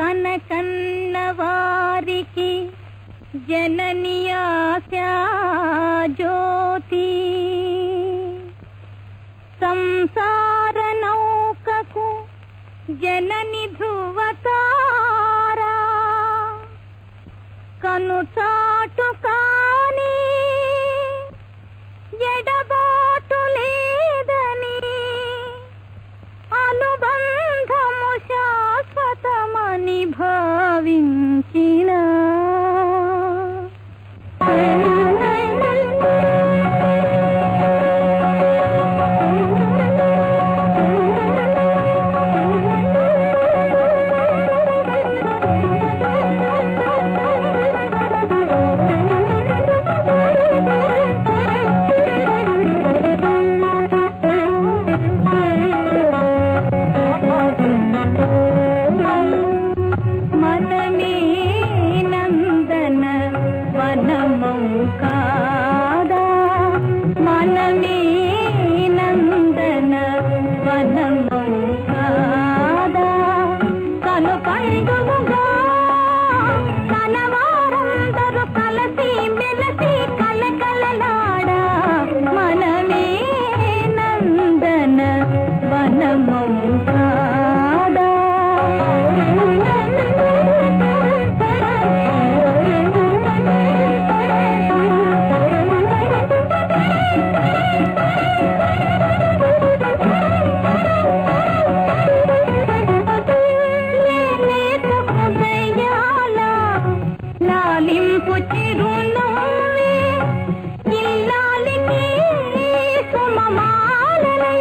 తన కన్న వారికి జనని ఆశా జ్యోతి సంసార నౌకకు జనని ధృవతారా కను చాటు కాని ఎడబాటు లేదని అనుబంధము శాశ్వతమని భావించిన మనమే నందన వనమౌ కాదా మనమే నందన వనమౌ కాదా కను పండుగగా కనవారందరూ కలసి మెలసి కలకలలాడా మనమే నందన వనమౌ కాదా లాలింపు చిరునవ్వే ఇల్లాలికి సుమమాలలై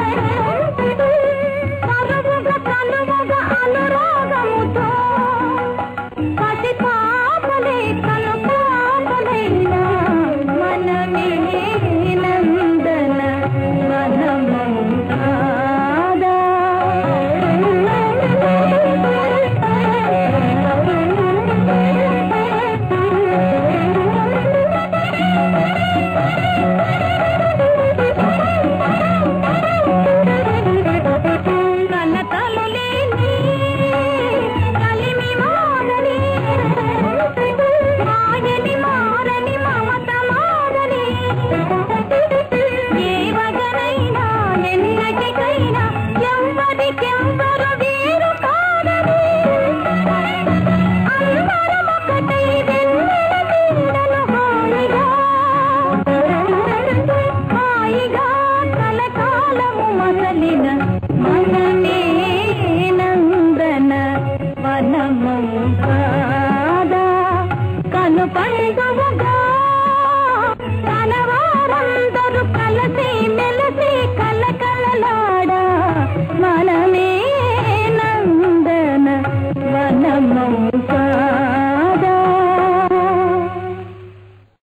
కలువుగ కలువుగ అనురాగముతో పసి పాపలే కను పాపలైనా మనమే నందన మనము కాదా కలతలు లేని కలిమి మారని మాయని మారని మమత మారని ఏ వగనైనా ఎన్నటికైనా ఎవ్వరికెవ్వరు వేరు కాదని అందరం ఒకటై వెన్నెల నీడను హాయిగా హాయిగా కలకాలము మసలిన మనమే నందన వనము కాదా కను పండుగగా కలవారందరూ కలసి